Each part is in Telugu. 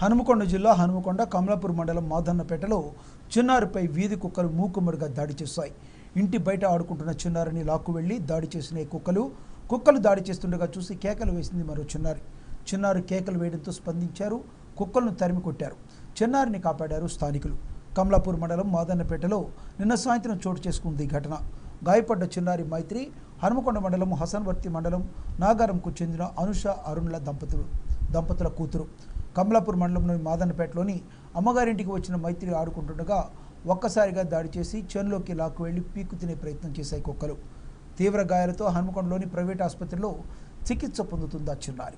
హనుమకొండ జిల్లా హనుమకొండ కమలాపూర్ మండలం మాదన్నపేటలో చిన్నారిపై వీధి కుక్కలు మూకుమ్మడిగా దాడి చేశాయి ఇంటి బయట ఆడుకుంటున్న చిన్నారిని లాక్కు వెళ్లి దాడి చేసిన ఈ కుక్కలు కుక్కలు దాడి చేస్తుండగా చూసి కేకలు వేసింది మరో చిన్నారి చిన్నారి కేకలు వేయడంతో స్పందించారు కుక్కలను తరిమి కొట్టారు చిన్నారిని కాపాడారు స్థానికులు కమలాపూర్ మండలం మాదన్నపేటలో నిన్న సాయంత్రం చోటు చేసుకుంది ఈ ఘటన గాయపడ్డ చిన్నారి మైత్రి హనుమకొండ మండలం హసన్వర్తి మండలం నాగారంకు చెందిన అనుష అరుణ్ల దంపతులు దంపతుల కూతురు కమలాపూర్ మండలంలోని మాదన్నపేటలోని అమ్మగారింటికి వచ్చిన మైత్రి ఆడుకుంటుండగా ఒక్కసారిగా దాడి చేసి చేనులోకి లాక్కు వెళ్లి పీకు తినే ప్రయత్నం చేశాయి కుక్కలు తీవ్ర గాయాలతో హనుమకొండలోని ప్రైవేట్ ఆసుపత్రిలో చికిత్స పొందుతుంది ఆ చిన్నారి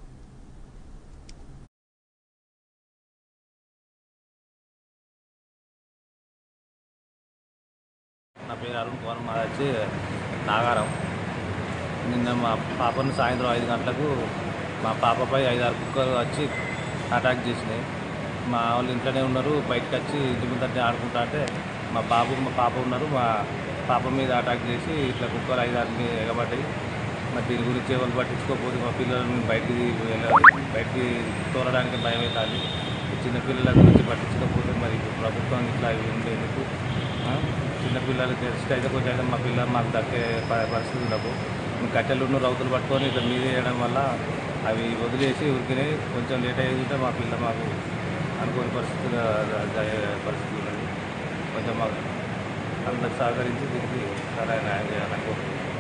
నా పేరు అరుణ్ కుమార్ మాది వచ్చి నాగారం నిన్న మా పాపను సాయంత్రం ఐదు గంటలకు మా పాపపై ఐదారు కుక్కలు వచ్చి అటాక్ చేసినాయి మా వాళ్ళు ఇంట్లోనే ఉన్నారు బయటకు వచ్చి ఇంటి ముందర ఆడుకుంటా అంటే మా బాబు మా పాప ఉన్నారు మా పాప మీద అటాక్ చేసి ఇట్లా కుక్కలు ఐదారు మీద ఎగబడ్డాయి మరి దీని గురించి ఎవరు పట్టించుకోకపోతే మా పిల్లలను బయటికి వెళ్ళ బయటికి తోలడానికి భయం అవుతుంది చిన్న పిల్లల గురించి పట్టించుకోకపోతే మరి ఇప్పుడు ప్రభుత్వం ఇట్లా ఇవి ఉండే ఎందుకు ఆ? చిన్న పిల్లలకి టెస్ట్ అయితే కొంచెం అయితే మా పిల్లలు మాకు దక్కే ప- పరిస్థితి ఉండవు కట్టెలు రౌతులు పట్టుకొని ఇట్లా మీద వేయడం వల్ల అవి వదిలేసి ఉరికినాయి కొంచెం లేట్ అయ్యి ఉంటే మా పిల్ల మాకు అనుకోని పరిస్థితులు జరిగే పరిస్థితి ఉన్నది కొంచెం మాకు అందరికి సహకరించి దీనికి సరైన న్యాయం చేయాలని కోరుకుంటున్నాను